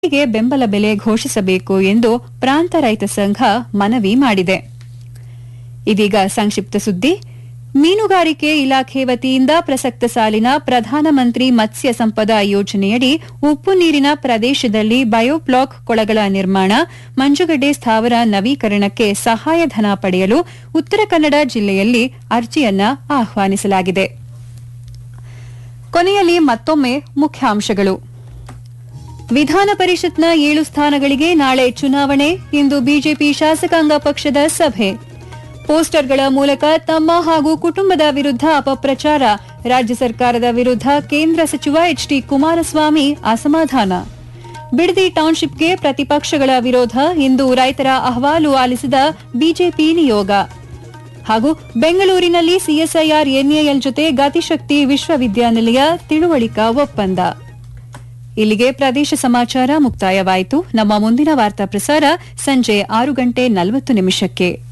ಗೆ ಬೆಂಬಲ ಬೆಲೆ ಘೋಷಿಸಬೇಕು ಎಂದು ಪ್ರಾಂತ ರೈತ ಸಂಘ ಮನವಿ ಮಾಡಿದೆ ಇದೀಗ ಸಂಕ್ಷಿಪ್ತ ಸುದ್ದಿ ಮೀನುಗಾರಿಕೆ ಇಲಾಖೆ ವತಿಯಿಂದ ಪ್ರಸಕ್ತ ಸಾಲಿನ ಪ್ರಧಾನಮಂತ್ರಿ ಮತ್ಸ್ಯ ಸಂಪದ ಯೋಜನೆಯಡಿ ಉಪ್ಪು ನೀರಿನ ಪ್ರದೇಶದಲ್ಲಿ ಬಯೋಬ್ಲಾಕ್ ಕೊಳಗಳ ನಿರ್ಮಾಣ ಮಂಜುಗಡ್ಡೆ ಸ್ಥಾವರ ನವೀಕರಣಕ್ಕೆ ಸಹಾಯಧನ ಪಡೆಯಲು ಉತ್ತರ ಕನ್ನಡ ಜಿಲ್ಲೆಯಲ್ಲಿ ಅರ್ಜಿಯನ್ನ ಆಹ್ವಾನಿಸಲಾಗಿದೆ ಕೊನೆಯಲ್ಲಿ ಮತ್ತೊಮ್ಮೆ ಮುಖ್ಯಾಂಶಗಳು ವಿಧಾನ ಪರಿಷತ್ನ ಏಳು ಸ್ಥಾನಗಳಿಗೆ ನಾಳೆ ಚುನಾವಣೆ ಇಂದು ಬಿಜೆಪಿ ಶಾಸಕಾಂಗ ಪಕ್ಷದ ಸಭೆ ಪೋಸ್ಟರ್ಗಳ ಮೂಲಕ ತಮ್ಮ ಹಾಗೂ ಕುಟುಂಬದ ವಿರುದ್ಧ ಅಪಪ್ರಚಾರ ರಾಜ್ಯ ಸರ್ಕಾರದ ವಿರುದ್ಧ ಕೇಂದ್ರ ಸಚಿವ ಎಚ್ಡಿ ಕುಮಾರಸ್ವಾಮಿ ಅಸಮಾಧಾನ ಬಿಡದಿ ಟೌನ್ಶಿಪ್ಗೆ ಪ್ರತಿಪಕ್ಷಗಳ ವಿರೋಧ ಇಂದು ರೈತರ ಅಹವಾಲು ಆಲಿಸಿದ ಬಿಜೆಪಿ ನಿಯೋಗ ಹಾಗೂ ಬೆಂಗಳೂರಿನಲ್ಲಿ ಸಿಎಸ್ಐಆರ್ ಎನ್ಎಎಲ್ ಜೊತೆ ಗತಿಶಕ್ತಿ ವಿಶ್ವವಿದ್ಯಾನಿಲಯ ತಿಳುವಳಿಕಾ ಒಪ್ಪಂದ ಇಲ್ಲಿಗೆ ಪ್ರದೇಶ ಸಮಾಚಾರ ಮುಕ್ತಾಯವಾಯಿತು ನಮ್ಮ ಮುಂದಿನ ವಾರ್ತಾ ಪ್ರಸಾರ ಸಂಜೆ ಆರು ಗಂಟೆ ನಲವತ್ತು ನಿಮಿಷಕ್ಕೆ